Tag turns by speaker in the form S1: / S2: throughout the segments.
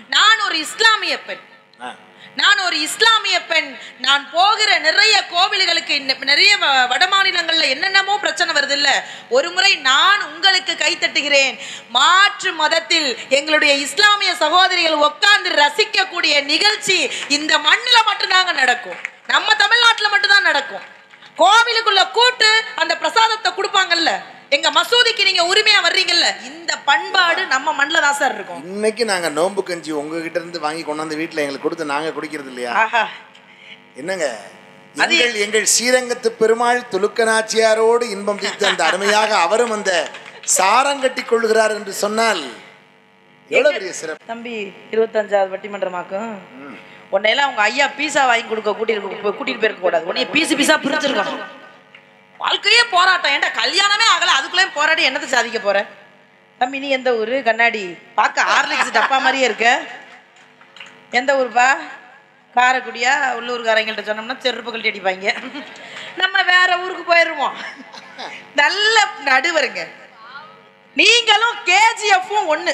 S1: நான் ஒரு இஸ்லாமிய பெண்
S2: ஆ.
S1: நான் ஒரு இஸ்லாமிய பெண் நான் போகிற நிறைய கோவில்களுக்கு இன்ன- நிறைய வ- வட மாநிலங்கள்ல என்னென்னமோ பிரச்சனை வருது இல்ல ஒரு முறை நான் உங்களுக்கு கை தட்டுகிறேன் மாற்று மதத்தில் எங்களுடைய இஸ்லாமிய சகோதரிகள் உட்கார்ந்து ரசிக்கக்கூடிய நிகழ்ச்சி இந்த மண்ணுல மட்டும்தாங்க நடக்கும் நம்ம தமிழ்நாட்டுல மட்டும்தான் நடக்கும் கோவிலுக்குள்ள கூட்டு அந்த பிரசாதத்தை கொடுப்பாங்கல்ல எங்க மசூதிக்கு நீங்க உரிமையா வர்றீங்கல்ல இந்த பண்பாடு நம்ம மண்ணில் தான் சார் இருக்கும்
S2: இன்னைக்கு நாங்க நோன்பு கஞ்சி உங்ககிட்ட இருந்து வாங்கி கொண்டாந்து வீட்டுல எங்களுக்கு கொடுத்து நாங்க குடிக்கிறது இல்லையா
S1: ஆஹா
S2: என்னங்க எங்கள் எங்கள் ஸ்ரீரங்கத்து பெருமாள் துலுக்க நாச்சியாரோடு இன்பம் தீர்த்து அந்த அருமையாக அவரும் அந்த சாரம் கட்டி கொள்கிறார் என்று சொன்னால் எவ்வளவு பெரிய சிறப்பு
S1: தம்பி இருபத்தஞ்சாவது பட்டிமன்றமாக்கும் உன்னையெல்லாம் உங்க ஐயா பீஸா வாங்கி கொடுக்க கூட்டிட்டு கூட்டிட்டு போயிருக்க கூடாது உன்னைய பீஸு பீஸா பிரிச்சிருக்கணும் வாழ்க்கையே போராட்டம் ஏன்டா கல்யாணமே ஆகல அதுக்குள்ளேயும் போராடி என்னத்தை சாதிக்க போற தம்பி நீ எந்த ஊரு கண்ணாடி பார்க்க ஹார்லிக்ஸ் டப்பா மாதிரியே இருக்க எந்த ஊருப்பா காரைக்குடியா உள்ளூர்காரங்கள்ட்ட சொன்னோம்னா செருப்பு கழட்டி அடிப்பாங்க நம்ம வேற ஊருக்கு போயிடுவோம் நல்ல நடுவருங்க நீங்களும் கேஜிஎஃப்பும் ஒன்று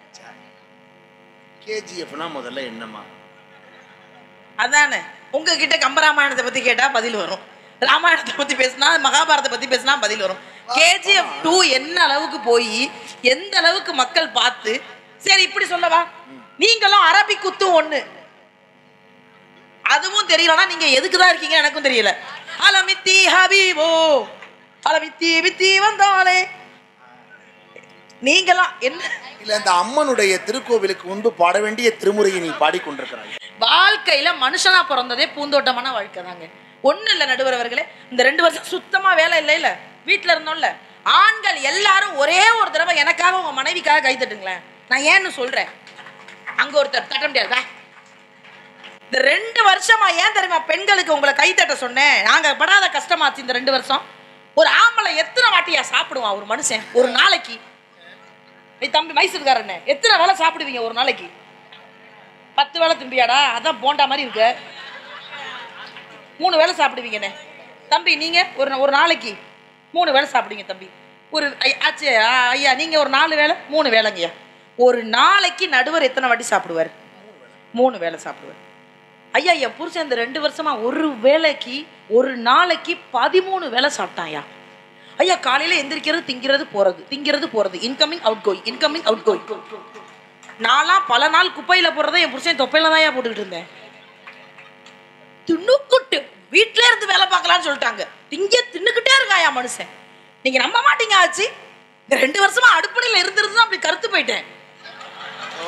S2: கேஜிஎஃப்னா முதல்ல என்னமா
S1: அதானே உங்ககிட்ட கம்பராமாயணத்தை பத்தி கேட்டா பதில் வரும் ராமாயணத்தை பத்தி பேசினா மகாபாரதத்தை பத்தி பேசினா பதில் வரும் கேஜிஎஃப் டூ என்ன அளவுக்கு போய் எந்த அளவுக்கு மக்கள் பார்த்து சரி இப்படி சொல்லவா நீங்களும் அரபி குத்தும் ஒண்ணு அதுவும் தெரியலனா நீங்க எதுக்கு தான் இருக்கீங்க எனக்கும் தெரியல அலமித்தி ஹபீபோ அலமித்தி மித்தி வந்தாலே நீங்களாம் என்ன
S2: இல்ல அந்த அம்மனுடைய திருக்கோவிலுக்கு முன்பு பாட வேண்டிய திருமுறையை நீ பாடிக்கொண்டிருக்கிறாய்
S1: வாழ்க்கையில மனுஷனா பிறந்ததே பூந்தோட்டமான வாழ்க்கை தாங்க ஒண்ணு இல்ல நடுவர் அவர்களே இந்த ரெண்டு வருஷம் சுத்தமா வேலை இல்லை இல்ல வீட்டுல இருந்தோம்ல ஆண்கள் எல்லாரும் ஒரே ஒரு தடவை எனக்காக உங்க மனைவிக்காக கை தட்டுங்களேன் நான் ஏன்னு சொல்றேன் அங்க ஒருத்தர் தட்ட முடியாதா இந்த ரெண்டு வருஷமா ஏன் தெரியுமா பெண்களுக்கு உங்களை கை தட்ட சொன்னேன் நாங்க படாத கஷ்டமாச்சு இந்த ரெண்டு வருஷம் ஒரு ஆம்பளை எத்தனை வாட்டியா சாப்பிடுவான் ஒரு மனுஷன் ஒரு நாளைக்கு ஏய் தம்பி மைசூர்காரண்ணே எத்தனை வேளை சாப்பிடுவீங்க ஒரு நாளைக்கு பத்து வேளை திம்பியாடா அதான் போண்டா மாதிரி இருக்கு மூணு வேளை சாப்பிடுவீங்கண்ணே தம்பி நீங்க ஒரு ஒரு நாளைக்கு மூணு வேளை சாப்பிடுவீங்க தம்பி ஒரு ஐ- ஆச்சு ஆ, ஐயா நீங்க ஒரு நாலு வேளை மூணு வேளைங்கய்யா ஒரு நாளைக்கு நடுவர் எத்தனை வாட்டி சாப்பிடுவார் மூணு வேளை சாப்பிடுவார் ஐயா என் புருஷன் இந்த ரெண்டு வருஷமா ஒரு வேளைக்கு ஒரு நாளைக்கு பதிமூணு வேளை சாப்பிட்டான்யா ஐயா காலையில எந்திரிக்கிறது திங்கிறது போறது திங்கிறது போறது incoming outgoing incoming outgoing நான்லாம் பல நாள் குப்பையில போடுறத என் புருஷன் தொப்பையில தான் போட்டுக்கிட்டு இருந்தேன் தின்னுக்குட்டு வீட்ல இருந்து வேலை பார்க்கலாம்னு சொல்லிட்டாங்க திங்க தின்னுக்கிட்டே இருக்காயா மனுஷன் நீங்க நம்ப மாட்டீங்க ஆச்சு இந்த ரெண்டு வருஷமா அடுப்படையில இருந்திருந்து அப்படி கருத்து போயிட்டேன்
S2: ஓ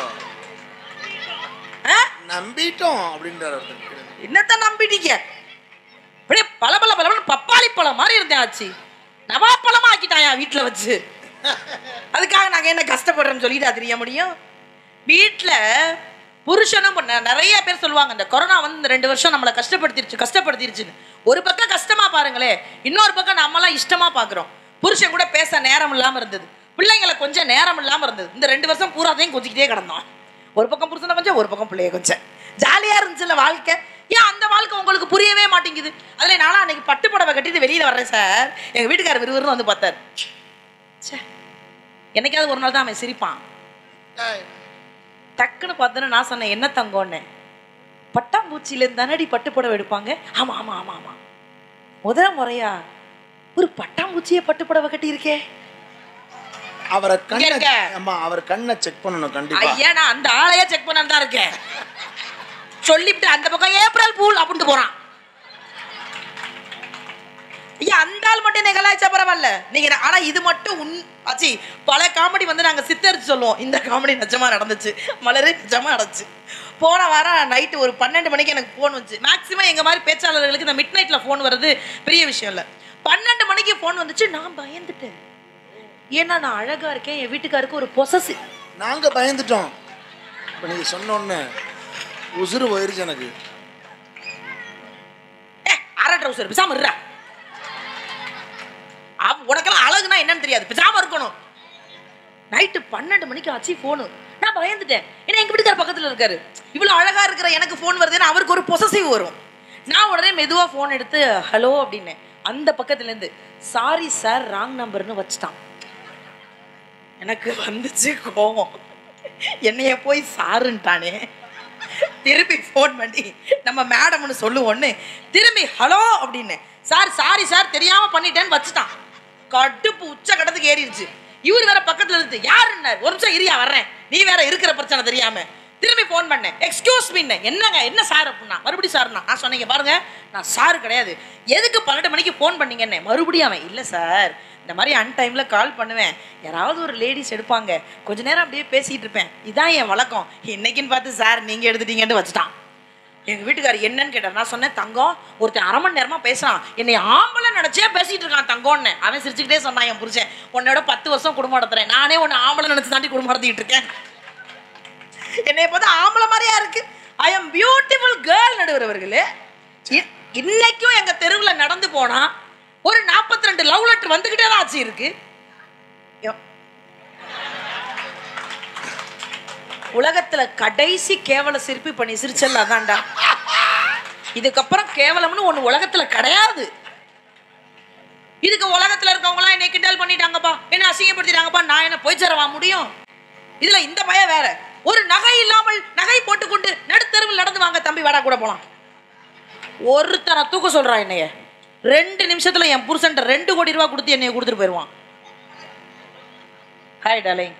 S1: ஆ?
S2: நம்பிட்டோம் அப்படின்றார் ஒருத்தர்.
S1: என்னத்த நம்பிட்டீங்க அப்படியே பல பல பல பப்பாளி பழம் மாதிரி இருந்தேன் ஆச்சு நவாப்பழமா ஆக்கிட்டாயா வீட்டுல வச்சு அதுக்காக நாங்க என்ன கஷ்டப்படுறோம்னு சொல்லிட்டா தெரிய முடியும் வீட்டுல புருஷனும் பொண்ணு- நிறைய பேர் சொல்லுவாங்க இந்த கொரோனா வந்து இந்த ரெண்டு வருஷம் நம்மளை கஷ்டப்படுத்திருச்சு கஷ்டப்படுத்திருச்சுன்னு ஒரு பக்கம் கஷ்டமா பாருங்களே இன்னொரு பக்கம் நம்மலாம் இஷ்டமா பாக்குறோம் புருஷன் கூட பேச நேரம் இல்லாம இருந்தது பிள்ளைங்களை கொஞ்சம் நேரம் இல்லாம இருந்தது இந்த ரெண்டு வருஷம் பூராதையும் கொஞ்சிக்கிட்டே கிடந்தோம் ஒரு பக்கம் புருஷனை கொஞ்சம் ஒரு பக்கம் பிள்ளைய கொஞ்சம் ஜாலியா இருந்துச்சுல்ல வாழ்க்கை ஏன் அந்த வாழ்க்கை உங்களுக்கு புரியவே மாட்டேங்குது அதுல நானும் அன்னைக்கு பட்டு புடவை கட்டிட்டு வெளியில வர்றேன் சார் எங்க வீட்டுக்காரர் விறுவிறுன்னு வந்து பார்த்தாரு ச்சே என்னைக்காவது ஒரு நாள் தான் அவன் சிரிப்பான் டக்குன்னு பார்த்தோன்னு நான் சொன்னேன் என்ன தங்கம்னு பட்டாம்பூச்சியில தானடி பட்டு புடவை எடுப்பாங்க ஆமா ஆமா ஆமா ஆமா முதல் முறையா ஒரு பட்டாம்பூச்சியை பட்டு புடவை கட்டியிருக்கே
S2: அவரை
S1: இங்க
S2: கண்ணை
S1: இருக்க.
S2: ஆமா அவர் கண்ணை செக் பண்ணணும் கண்டிப்பா
S1: ஐயா நான் அந்த ஆளையே செக் பண்ண தான் இருக்கேன் சொல்லிவிட்டு அந்த பக்கம் ஏப்ரல் பூல் அப்படின்ட்டு போறான் ஐயா அந்த ஆள் மட்டும் என்ன கலாய்ச்சா பரவாயில்ல நீங்க நா- ஆனா இது மட்டும் உன் ஆச்சி பல காமெடி வந்து நாங்க சித்தரிச்சு சொல்லுவோம் இந்த காமெடி நிஜமா நடந்துச்சு மலரு நிஜமா நடந்துச்சு போன வாரம் நைட்டு ஒரு பன்னெண்டு மணிக்கு எனக்கு ஃபோன் வந்துச்சு மேக்ஸிமம் எங்க மாதிரி பேச்சாளர்களுக்கு இந்த மிட் நைட்ல ஃபோன் வர்றது பெரிய விஷயம் இல்ல பன்னெண்டு மணிக்கு ஃபோன் வந்துச்சு நான் பயந்துட்டேன் ஏன்னா நான் அழகா இருக்கேன் என் வீட்டுக்காருக்கு ஒரு பொசசி
S2: நாங்க பயந்துட்டோம் இப்ப நீங்க சொன்ன உடனே உசுறு போயிருச்சு எனக்கு
S1: ஏ, அரை ட்ரௌசர் பிசாம இருடா அவ உனக்கெல்லாம் அழகுனா என்னன்னு தெரியாது பிசாம இருக்கணும் நைட்டு பன்னெண்டு மணிக்கு ஆச்சு ஃபோனு நான் பயந்துட்டேன் ஏன்னா எங்க வீட்டுக்கார பக்கத்துல இருக்காரு இவ்வளவு அழகா இருக்கிற எனக்கு ஃபோன் வருதுன்னா அவருக்கு ஒரு பொசசிவ் வரும் நான் உடனே மெதுவா ஃபோன் எடுத்து ஹலோ அப்படின்னேன் அந்த பக்கத்துல இருந்து சாரி சார் ராங் நம்பர்னு வச்சுட்டான் எனக்கு வந்துச்சு கோவம் என்னைய போய் சாருன்ட்டானே திருப்பி ஃபோன் பண்ணி நம்ம மேடம்னு சொல்லுவோன்னு திரும்பி ஹலோ அப்படின்னு சார் சாரி சார் தெரியாம பண்ணிட்டேன்னு வச்சுட்டான் கடுப்பு உச்ச கடத்துக்கு ஏறிடுச்சு இவர் வேற பக்கத்துல இருந்து யாருன்னார் ஒரு நிமிஷம் இரியா வர்றேன் நீ வேற இருக்கிற பிரச்சனை தெரியாம திரும்பி ஃபோன் பண்ணேன் எக்ஸ்கியூஸ் மீ என்னங்க என்ன சார் அப்படின்னா மறுபடியும் சார்னா நான் சொன்னீங்க பாருங்க நான் சார் கிடையாது எதுக்கு பன்னெண்டு மணிக்கு ஃபோன் பண்ணீங்கன்னு மறுபடியும் அவன் இல்லை சார் இந்த மாதிரி அன் டைமில் கால் பண்ணுவேன் யாராவது ஒரு லேடிஸ் எடுப்பாங்க கொஞ்ச நேரம் அப்படியே பேசிகிட்டு இருப்பேன் இதான் என் வழக்கம் இன்னைக்குன்னு பார்த்து சார் நீங்கள் எடுத்துட்டீங்கன்னு வச்சுட்டான் எங்கள் வீட்டுக்காரர் என்னன்னு கேட்டார் நான் சொன்னேன் தங்கம் ஒருத்தன் அரை மணி நேரமாக பேசுகிறான் என்னை ஆம்பளை நினச்சே பேசிகிட்டு இருக்கான் தங்கம்னு அவன் சிரிச்சுக்கிட்டே சொன்னான் என் புருஷன் உன்னோட பத்து வருஷம் குடும்பம் நடத்துறேன் நானே உன்னை ஆம்பளை நினச்சி தாண்டி குடும்பம் நடத்திட்டு இருக்கேன் என்னை பார்த்தா ஆம்பளை மாதிரியா இருக்கு ஐ எம் பியூட்டிஃபுல் கேர்ள் நடுவர் அவர்களே இ- இன்னைக்கும் எங்க தெருவில் நடந்து போனா ஒரு 42 ரெண்டு லவ் லெட்டர் வந்துகிட்டே தான் ஆச்சு இருக்கு யோ. உலகத்துல கடைசி கேவல சிரிப்பு பண்ணி சிரிச்சல் அதான்டா இதுக்கப்புறம் கேவலம்னு ஒண்ணு உலகத்துல கிடையாது இதுக்கு உலகத்துல இருக்கவங்களாம் என்னை கிண்டல் பண்ணிட்டாங்கப்பா என்ன அசிங்கப்படுத்திட்டாங்கப்பா நான் என்ன போய் சேரவா முடியும் இதுல இந்த பயம் வேற ஒரு நகை இல்லாமல் நகை போட்டுக்கொண்டு நடுத்தெருவில் நடந்து வாங்க தம்பி வாடா கூட போலாம் ஒருத்தனை தூக்க சொல்றான் என்னைய ரெண்டு நிமிஷத்துல என் புருஷன்ட்ட ரெண்டு கோடி ரூபாய் கொடுத்து என்னைய கொடுத்துட்டு போயிடுவான் ஹாய் டாலிங்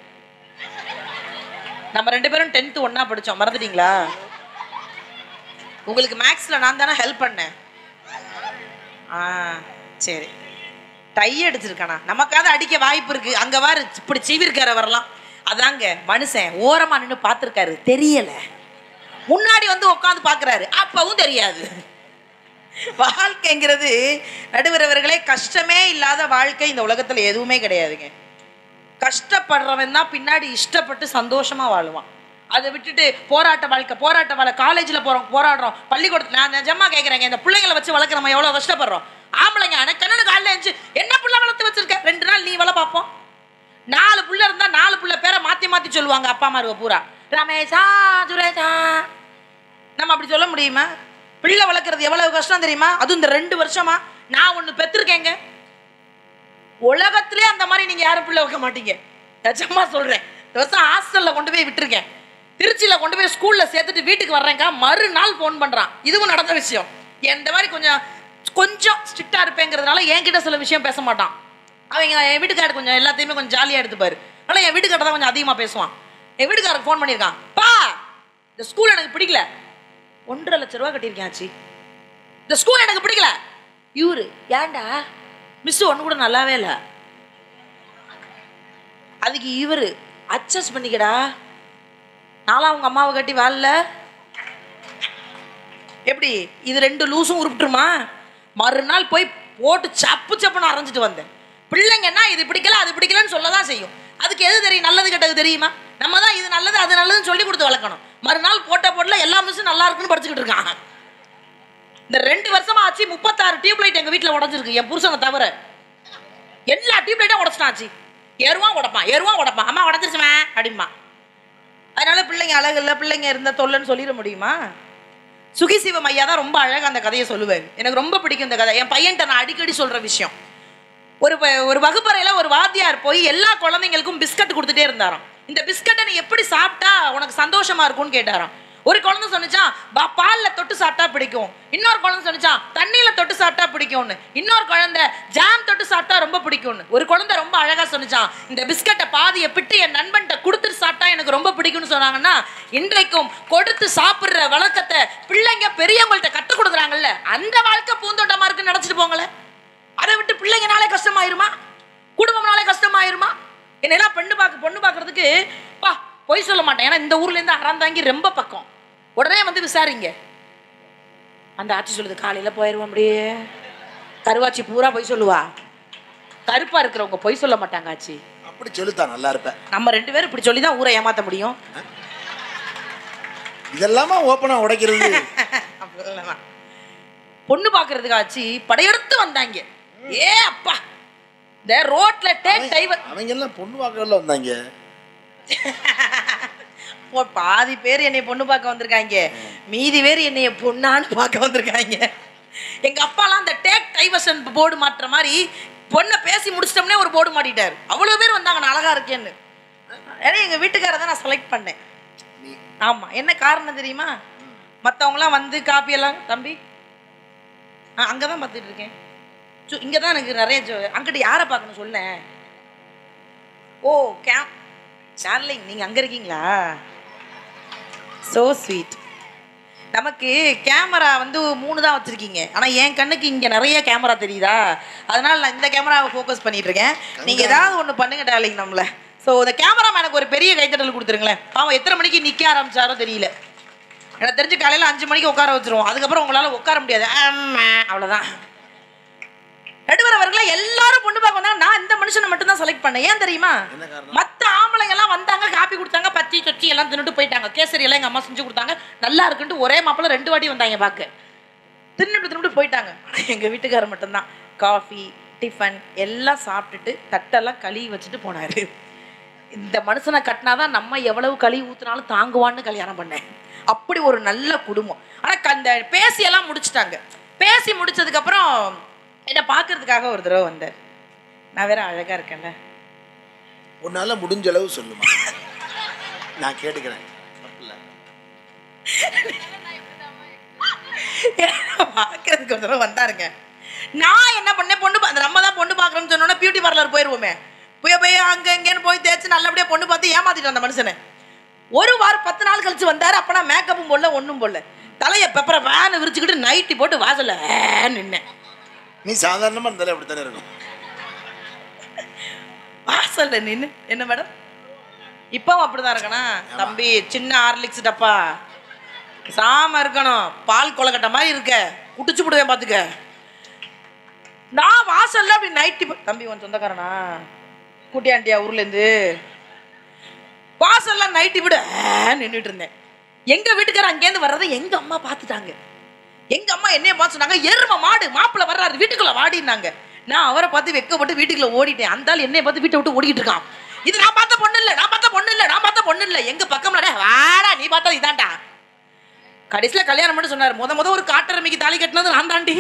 S1: நம்ம ரெண்டு பேரும் டென்த்து ஒண்ணா படிச்சோம் மறந்துட்டீங்களா உங்களுக்கு மேக்ஸ்ல நான் தானே ஹெல்ப் பண்ணேன் ஆ சரி டை அடிச்சிருக்கானா நமக்காவது அடிக்க வாய்ப்பு இருக்கு அங்க வாரு இப்படி சீவிருக்கார வரலாம் அதாங்க மனுஷன் ஓரமா நின்று பார்த்துருக்காரு தெரியல முன்னாடி வந்து உட்காந்து பார்க்கறாரு அப்பவும் தெரியாது வாழ்க்கைங்கிறது நடுவரவர்களே கஷ்டமே இல்லாத வாழ்க்கை இந்த உலகத்துல எதுவுமே கிடையாதுங்க கஷ்டப்படுறவன் தான் பின்னாடி இஷ்டப்பட்டு சந்தோஷமா வாழுவான் அதை விட்டுட்டு போராட்ட வாழ்க்கை போராட்ட வாழ்க்கை காலேஜில் போகிறோம் போராடுறோம் பள்ளிக்கூடத்தில் நான் நிஜமா கேட்குறேங்க இந்த பிள்ளைங்களை வச்சு வளர்க்குற நம்ம எவ்வளோ கஷ்டப்படுறோம் ஆம்பளைங்க எனக்கு கண்ணனு காலையில் எழுந்துச்சு என்ன புள்ள வளர்த்து வச்சிருக்க ரெண்டு நாள் நீ வள பார்ப்போம் நாலு புள்ள இருந்தா நாலு புள்ள பேரை மாத்தி மாத்தி சொல்லுவாங்க அப்பா அம்மா இருக்க பூரா ரமேஷா சுரேஷா நம்ம அப்படி சொல்ல முடியுமா பிள்ளை வளர்க்குறது எவ்வளவு கஷ்டம் தெரியுமா அதுவும் இந்த ரெண்டு வருஷமா நான் ஒன்று பெற்றிருக்கேங்க உலகத்திலே அந்த மாதிரி நீங்க யாரும் பிள்ளை வைக்க மாட்டீங்க நிஜமா சொல்றேன் இந்த வருஷம் ஹாஸ்டல்ல கொண்டு போய் விட்டுருக்கேன் திருச்சியில கொண்டு போய் ஸ்கூல்ல சேர்த்துட்டு வீட்டுக்கு வர்றேங்க்கா மறுநாள் ஃபோன் பண்றான் இதுவும் நடந்த விஷயம் இந்த மாதிரி கொஞ்சம் கொஞ்சம் ஸ்ட்ரிக்டா இருப்பேங்கிறதுனால என்கிட்ட சில விஷயம் பேச மாட்டான் அவங்க என் வீட்டுக்காரர் கொஞ்சம் எல்லாத்தையுமே கொஞ்சம் ஜாலியா எடுத்துப்பாரு அதனால என் வீட்டுக்காரர் தான் கொஞ்சம் அதிகமா பேசுவான் என் வீட்டுக்காரருக்கு ஃபோன் பண்ணியிருக்கான் பா இந்த ஸ்கூல் எனக்கு பிடிக்கல ஒன்றரை லட்ச ரூபா கட்டியிருக்கேன் ஆச்சி இந்த ஸ்கூல் எனக்கு பிடிக்கல இவரு ஏன்டா மிஸ் ஒன்று கூட நல்லாவே இல்லை அதுக்கு இவரு அட்ஜஸ்ட் பண்ணிக்கடா நானும் அவங்க அம்மாவை கட்டி வாழல எப்படி இது ரெண்டு லூசும் உருப்பிட்டுருமா மறுநாள் போய் போட்டு சப்பு சப்புன்னு அரைஞ்சிட்டு வந்தேன் பிள்ளைங்கன்னா இது பிடிக்கல அது பிடிக்கலன்னு சொல்ல தான் செய்யும் அதுக்கு எது தெரியும் நல்லது கெட்டது தெரியுமா நம்ம தான் இது நல்லது அது நல்லதுன்னு சொல்லி கொடுத்து வளர்க்கணும் மறுநாள் போட்ட போடல எல்லா மிஸ்ஸும் நல்லா இருக்குன்னு படிச்சுக்கிட்டு இருக்கான் இந்த ரெண்டு வருஷமா ஆச்சு முப்பத்தாறு டியூப் லைட் எங்க வீட்டில் உடஞ்சிருக்கு என் புருஷனை தவிர எல்லா டியூப் லைட்டும் உடச்சிட்டாச்சு எருவான் உடப்பான் எருவான் உடப்பான் அம்மா உடஞ்சிருச்சுமா அப்படிமா அதனால பிள்ளைங்க அழகு இல்லை பிள்ளைங்க இருந்த தொல்லைன்னு சொல்லிட முடியுமா சுகிசிவம் ஐயா தான் ரொம்ப அழகா அந்த கதையை சொல்லுவார் எனக்கு ரொம்ப பிடிக்கும் இந்த கதை என் பையன்கிட்ட நான் அடிக்கடி சொல்ற விஷயம் ஒரு ப- ஒரு வகுப்பறையில ஒரு வாத்தியார் போய் எல்லா குழந்தைங்களுக்கும் பிஸ்கட் கொடுத்துட்டே இருந்தாராம் இந்த பிஸ்கட்டை நீ எப்படி சாப்பிட்டா உனக்கு சந்தோஷமா இருக்கும்னு கேட்டாராம் ஒரு குழந்தை சொன்னிச்சான் பா பால்ல தொட்டு சாப்பிட்டா பிடிக்கும் இன்னொரு குழந்தை சொன்னிச்சான் தண்ணியில தொட்டு சாப்பிட்டா பிடிக்கும்னு இன்னொரு குழந்தை ஜாம் தொட்டு சாப்பிட்டா ரொம்ப பிடிக்கும்னு ஒரு குழந்தை ரொம்ப அழகா சொன்னிச்சான் இந்த பிஸ்கட்டை பாதியை பிட்டு என் நண்பன்கிட்ட கொடுத்துட்டு சாப்பிட்டா எனக்கு ரொம்ப பிடிக்கும்னு சொன்னாங்கன்னா இன்றைக்கும் கொடுத்து சாப்பிடுற வழக்கத்தை பிள்ளைங்க பெரியவங்கள்ட்ட கற்றுக் கொடுக்குறாங்கல்ல அந்த வாழ்க்கை பூந்தோட்டமா இருக்குன்னு நினைச்சிட்டு போங்களேன் அதை விட்டு பிள்ளைங்கனாலே கஷ்டமாயிருமா குடும்பம்னாலே கஷ்டமாயிருமா என்னெல்லாம் பெண்ணு பார்க்க பொண்ணு பார்க்கறதுக்கு பா பொய் சொல்ல மாட்டேன் ஏன்னா இந்த ஊர்ல இருந்து அறந்தாங்கி ரொம்ப பக்கம் உடனே வந்து விசாரிங்க அந்த ஆட்சி சொல்லுது காலையில போயிருவோம் அப்படியே கருவாச்சி பூரா பொய் சொல்லுவா கருப்பா இருக்கிறவங்க பொய் சொல்ல மாட்டாங்க ஆச்சி
S2: அப்படி சொல்லித்தான் நல்லா இருப்பேன்
S1: நம்ம ரெண்டு பேரும் இப்படி சொல்லி தான் ஊரை ஏமாத்த முடியும்
S2: இதெல்லாமா ஓப்பனா உடைக்கிறது
S1: அவ்வளவுதான். பொண்ணு பார்க்கறதுக்கு ஆச்சு படையெடுத்து வந்தாங்க ஏ அப்பா இந்த ரோட்ல டேக் டைவர்
S2: அவங்க எல்லாம் பொண்ணு பார்க்கல வந்தாங்க
S1: ஓ, பாதி பேர் என்னை பொண்ணு பார்க்க வந்திருக்காங்க மீதி பேர் என்னைய பொண்ணான்னு பார்க்க வந்திருக்காங்க எங்க அப்பாலாம் அந்த டேக் டைவர்ஷன் போர்டு மாட்டுற மாதிரி பொண்ணை பேசி முடிச்சிட்டோம்னே ஒரு போர்டு மாட்டிட்டார் அவ்வளவு பேர் வந்தாங்க நான் அழகா இருக்கேன்னு ஏன்னா எங்க வீட்டுக்காரரை தான் நான் செலக்ட் பண்ணேன்
S2: நீ
S1: ஆமா என்ன காரணம் தெரியுமா மத்தவங்கலாம் வந்து காப்பி எல்லாம் தம்பி ஆ அங்கதான் பார்த்துட்டு இருக்கேன் சு இங்க தான் எனக்கு நிறைய ஜோ- அங்கிட்டு யாரை பார்க்கணும் சொல்லேன் ஓ கேம் டார்லிங் நீங்க அங்க இருக்கீங்களா சோ ஸ்வீட் நமக்கு கேமரா வந்து மூணு தான் வச்சிருக்கீங்க ஆனா என் கண்ணுக்கு இங்க நிறைய கேமரா தெரியுதா அதனால நான் இந்த கேமராவை ஃபோக்கஸ் பண்ணிட்டு இருக்கேன் நீங்க ஏதாவது ஒண்ணு பண்ணுங்க டார்லிங் நம்மள ஸோ இந்த கேமராமேனுக்கு ஒரு பெரிய கைத்தட்டல் கொடுத்துருங்களேன் அவன் எத்தனை மணிக்கு நிக்க ஆரம்பிச்சாரோ தெரியல எனக்கு தெரிஞ்சு காலையில அஞ்சு மணிக்கு உட்கார வச்சிருவோம் அதுக்கப்புறம் உங்களால உட்கார முடியாது ஆமா அவ்வளவுதான் நடுவர் அவர்களை எல்லாரும் பொண்ணு பார்க்க வந்தாங்க நான் இந்த மனுஷனை மட்டும் தான் செலக்ட் பண்ணேன் ஏன் தெரியுமா
S2: என்ன காரணம்?
S1: மத்த ஆம்பளைங்க எல்லாம் வந்தாங்க காப்பி கொடுத்தாங்க பத்தி சொச்சி எல்லாம் தின்னுட்டு போயிட்டாங்க கேசரி எல்லாம் எங்க அம்மா செஞ்சு கொடுத்தாங்க நல்லா இருக்குன்ட்டு ஒரே மாப்பிள்ள ரெண்டு வாட்டி வந்தாங்க பார்க்க தின்னுட்டு தின்னுட்டு போயிட்டாங்க ஆனா எங்க வீட்டுக்காரர் மட்டும்தான் காஃபி டிஃபன் எல்லாம் சாப்பிட்டுட்டு தட்டெல்லாம் கழுவி வச்சுட்டு போனாரு இந்த மனுஷனை கட்டினாதான் நம்ம எவ்வளவு கழுவி ஊத்துனாலும் தாங்குவான்னு கல்யாணம் பண்ணேன் அப்படி ஒரு நல்ல குடும்பம் ஆனா க- அந்த பேசியெல்லாம் முடிச்சிட்டாங்க பேசி முடிச்சதுக்கு அப்புறம் என்னை பார்க்கறதுக்காக ஒரு தடவை வந்தார் நான் வேற அழகா இருக்கேன்ல
S2: உன்னால முடிஞ்ச அளவு சொல்லுமா நான் கேட்டுக்கிறேன் தப்பில்ல.
S1: பார்க்கறதுக்கு ஒரு தடவை வந்தாருங்க நான் என்ன பண்ணேன் பொண்ணு பா- அந்த நம்ம தான் பொண்ணு பார்க்குறோம்னு சொன்னோன்னா பியூட்டி பார்லர் போயிடுவோமே போய் போய் அங்க இங்கேன்னு போய் தேய்ச்சி நல்லபடியா பொண்ணு பார்த்து ஏமாத்திட்டு அந்த மனுஷனை ஒரு வாரம் பத்து நாள் கழிச்சு வந்தாரு அப்ப நான் மேக்கப்பும் போடல ஒண்ணும் போடல தலையை பெப்பரை வேனு விரிச்சுக்கிட்டு நைட்டி போட்டு வாசல்ல நின்னேன்
S2: நீ சாதாரணமா இருந்தாலே அப்படித்தானே இருக்கும்
S1: வாசல்ல நின்னு என்ன மேடம் இப்பவும் அப்படிதான் இருக்கனா தம்பி சின்ன ஹார்லிக்ஸ் டப்பா சாம இருக்கணும் பால் கொலக்கட்டை மாதிரி இருக்க குடிச்சு விடுவேன் பாத்துக்க நான் வாசல்ல அப்படி நைட்டி தம்பி உன் சொந்தக்காரனா குட்டியாண்டியா ஊர்ல இருந்து வாசல்ல நைட்டி விட நின்றுட்டு இருந்தேன் எங்க வீட்டுக்காரர் அங்கேருந்து வர்றதை எங்க அம்மா பார்த்துட்டாங்க எங்க அம்மா என்னைய பார்த்து சொன்னாங்க எரும மாடு மாப்பிள்ள வர்றாரு வீட்டுக்குள்ள வாடினாங்க நான் அவரை பார்த்து வெக்கப்பட்டு வீட்டுக்குள்ள ஓடிட்டேன் அந்த ஆள் என்னைய பார்த்து வீட்டை விட்டு ஓடிக்கிட்டு இருக்கான் இது நான் பார்த்த பொண்ணு இல்ல நான் பார்த்த பொண்ணு இல்ல நான் பார்த்த பொண்ணு இல்ல எங்க பக்கம்ல டேய், வாடா நீ பார்த்தா இதான்டா கடைசியில கல்யாணம் பண்ணி சொன்னாரு முத முத ஒரு காட்டரமைக்கு தாலி கட்டினது நான் தாண்டி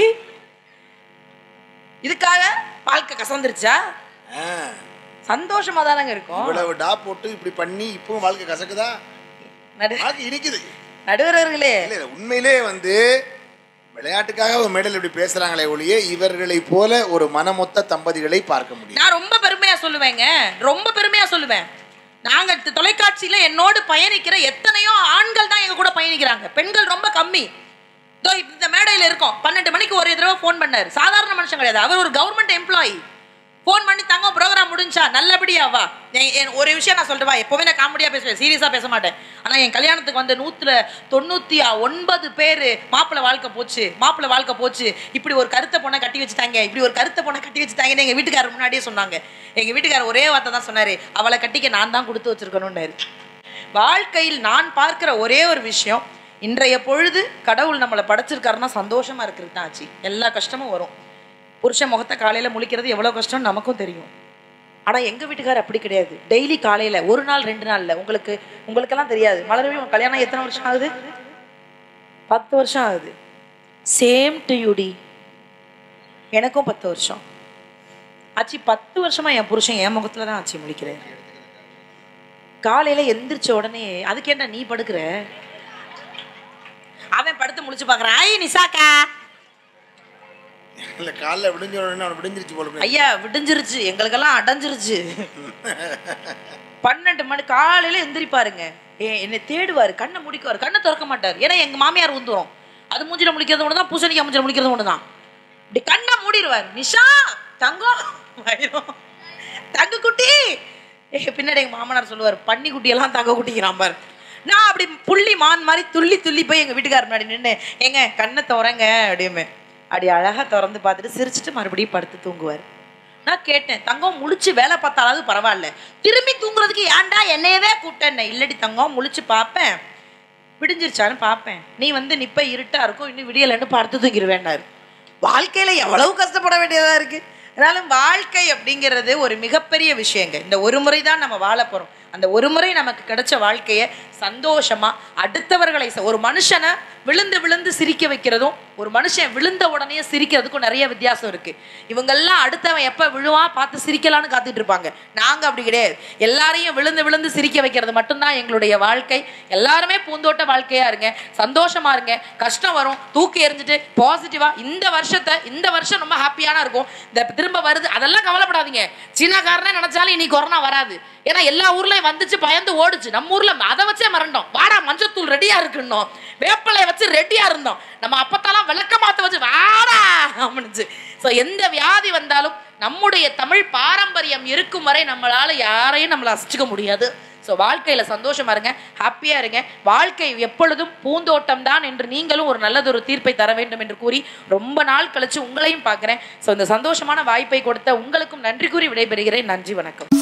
S1: இதுக்காக வாழ்க்கை கசந்துருச்சா
S2: ஆ,
S1: சந்தோஷமா தானங்க இருக்கும்
S2: இவ்வளவு டா போட்டு இப்படி பண்ணி இப்பவும் வாழ்க்கை கசக்குதா
S1: நடு
S2: வாழ்க்கை இனிக்குது
S1: நடுவர்களே
S2: இல்ல இல்ல உண்மையிலே வந்து விளையாட்டுக்காக ஒரு மேடல் இப்படி பேசுறாங்களே ஒழிய இவர்களை போல ஒரு மனமொத்த தம்பதிகளை பார்க்க முடியும்
S1: நான் ரொம்ப பெருமையா சொல்லுவேங்க ரொம்ப பெருமையா சொல்லுவேன் நாங்க த- தொலைக்காட்சியில என்னோடு பயணிக்கிற எத்தனையோ ஆண்கள் தான் எங்க கூட பயணிக்கிறாங்க பெண்கள் ரொம்ப கம்மி இதோ இந்த மேடையில இருக்கோம் பன்னெண்டு மணிக்கு ஒரு தடவை ஃபோன் பண்ணாரு சாதாரண மனுஷன் கிடையாது அவர் ஒரு கவர்மெண்ட் எம்ப்ளாயி ஃபோன் பண்ணி தங்க ப்ரோக்ராம் முடிஞ்சா நல்லபடியா வா என்- என் ஒரு விஷயம் நான் சொல்லிட்டு வா எப்பவுமே நான் காமெடியா பேசுவேன் சீரியஸா பேச மாட்டேன் ஆனா என் கல்யாணத்துக்கு வந்த நூத்துல தொண்ணூத்தி ஒன்பது பேரு மாப்பிள்ளை வாழ்க்கை போச்சு மாப்பிள்ளை வாழ்க்கை போச்சு இப்படி ஒரு கருத்த பொண்ணை கட்டி வச்சுட்டாங்க இப்படி ஒரு கருத்த பொண்ணை கட்டி வச்சுட்டாங்கன்னு எங்க வீட்டுக்காரர் முன்னாடியே சொன்னாங்க எங்க வீட்டுக்காரர் ஒரே வார்த்தை தான் சொன்னாரு அவளை கட்டிக்க நான் தான் கொடுத்து வச்சிருக்கணும்னாரு வாழ்க்கையில் நான் பார்க்கிற ஒரே ஒரு விஷயம் இன்றைய பொழுது கடவுள் நம்மளை படைச்சிருக்காருன்னா சந்தோஷமா இருக்கிறது தான் ஆச்சு எல்லா கஷ்டமும் வரும் புருஷன் முகத்தை காலையில முழிக்கிறது எவ்வளவு கஷ்டம்னு நமக்கும் தெரியும் ஆனா எங்க வீட்டுக்காரர் அப்படி கிடையாது டெய்லி காலையில ஒரு நாள் ரெண்டு நாள்ல உங்களுக்கு உங்களுக்கெல்லாம் தெரியாது மலரவி உங்க கல்யாணம் எத்தனை வருஷம் ஆகுது பத்து வருஷம் ஆகுது சேம் டு யூடி எனக்கும் பத்து வருஷம் ஆச்சி பத்து வருஷமா என் புருஷன் என் முகத்துல தான் ஆச்சி முழிக்கிறேன் காலையில எந்திரிச்ச உடனே அதுக்கு என்ன நீ படுக்கிற அவன் படுத்து முழிச்சு பாக்குறான் ஐ நிசாக்கா
S2: இல்ல காலைல விடிஞ்ச உடனே அவனை விடிஞ்சிருச்சு போல இருக்கு.
S1: ஐயா விடிஞ்சிருச்சு எங்களுக்கெல்லாம் அடைஞ்சிருச்சு பன்னெண்டு மணி காலையில எந்திரிப்பாருங்க ஏ என்னை தேடுவாரு கண்ணை முடிக்குவார் கண்ணை திறக்க மாட்டார் ஏன்னா எங்க மாமியார் உந்துரும் அது மூஞ்சில முடிக்கிறது ஒன்று தான் பூசணிக்காய் மூஞ்சில முடிக்கிறது ஒன்று தான் இப்படி கண்ணை மூடிடுவார் நிஷா தங்கம் வைரம் தங்க குட்டி ஏ பின்னாடி எங்க மாமனார் சொல்லுவார் பன்னி குட்டியெல்லாம் தங்க குட்டிக்கிறான் பாரு நான் அப்படி புள்ளி மான் மாதிரி துள்ளி துள்ளி போய் எங்க வீட்டுக்காரர் முன்னாடி நின்று ஏங்க கண்ணை திறங்க அப்படியுமே அப்படி அழகா திறந்து பார்த்துட்டு சிரிச்சிட்டு மறுபடியும் படுத்து தூங்குவார் நான் கேட்டேன் தங்கம் முழிச்சு வேலை பார்த்தாலாவது பரவாயில்ல திரும்பி தூங்குறதுக்கு ஏன்டா என்னையவே கூப்பிட்டேன் இல்லடி தங்கம் முழிச்சு பார்ப்பேன் விடிஞ்சிருச்சான்னு பார்ப்பேன் நீ வந்து நிப்ப இருட்டா இருக்கும் இன்னும் விடியலன்னு பார்த்து தூங்கிடுவேன்னாரு வாழ்க்கையில எவ்வளவு கஷ்டப்பட வேண்டியதா இருக்கு அதனால வாழ்க்கை அப்படிங்கிறது ஒரு மிகப்பெரிய விஷயங்க இந்த ஒரு முறை தான் நம்ம வாழ போறோம் அந்த ஒரு முறை நமக்கு கிடைச்ச வாழ்க்கையை சந்தோஷமா அடுத்தவர்களை ச- ஒரு மனுஷனை விழுந்து விழுந்து சிரிக்க வைக்கிறதும் ஒரு மனுஷன் விழுந்த உடனே சிரிக்கிறதுக்கும் நிறைய வித்தியாசம் இருக்கு இவங்கெல்லாம் அடுத்தவன் எப்ப விழுவான் பார்த்து சிரிக்கலான்னு காத்துட்டு இருப்பாங்க நாங்க அப்படி கிடையாது எல்லாரையும் விழுந்து விழுந்து சிரிக்க வைக்கிறது மட்டும்தான் எங்களுடைய வாழ்க்கை எல்லாருமே பூந்தோட்ட வாழ்க்கையா இருங்க சந்தோஷமா இருங்க கஷ்டம் வரும் தூக்கி எறிஞ்சிட்டு பாசிட்டிவா இந்த வருஷத்தை இந்த வருஷம் ரொம்ப ஹாப்பியான இருக்கும் இந்த திரும்ப வருது அதெல்லாம் கவலைப்படாதீங்க சீனாக்காரனே நினைச்சாலும் இனி கொரோனா வராது ஏன்னா எல்லா ஊர்லயும் வந்துச்சு பயந்து ஓடுச்சு நம்ம ஊர்ல அதை வச்சே மறந்தோம் வாடா மஞ்சத்தூள் ரெடியா இருக்குன்னோம் வேப்பலைய வச்சு ரெடியா இருந்தோம் நம்ம அப்பத்தாலாம் விளக்க மாத்த வச்சு வாடா அப்படின்னுச்சு ஸோ எந்த வியாதி வந்தாலும் நம்முடைய தமிழ் பாரம்பரியம் இருக்கும் வரை நம்மளால யாரையும் நம்மளை அசிச்சுக்க முடியாது ஸோ வாழ்க்கையில சந்தோஷமா இருங்க ஹாப்பியா இருங்க வாழ்க்கை எப்பொழுதும் பூந்தோட்டம் தான் என்று நீங்களும் ஒரு நல்லதொரு தீர்ப்பை தர வேண்டும் என்று கூறி ரொம்ப நாள் கழிச்சு உங்களையும் பார்க்குறேன் ஸோ இந்த சந்தோஷமான வாய்ப்பை கொடுத்த உங்களுக்கும் நன்றி கூறி விடைபெறுகிறேன் நன்றி வணக்கம்